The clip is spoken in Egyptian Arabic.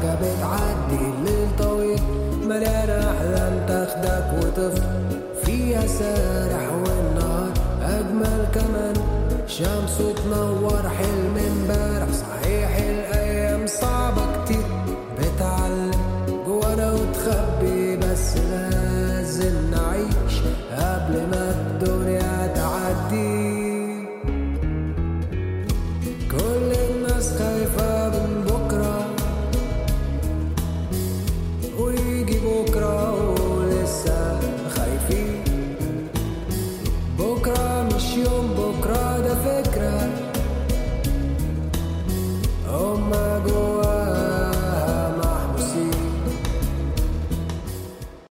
حاجة بتعدي الليل طويل مليانة أحلام تاخدك وطفل فيها سارح والنهار أجمل كمان شمس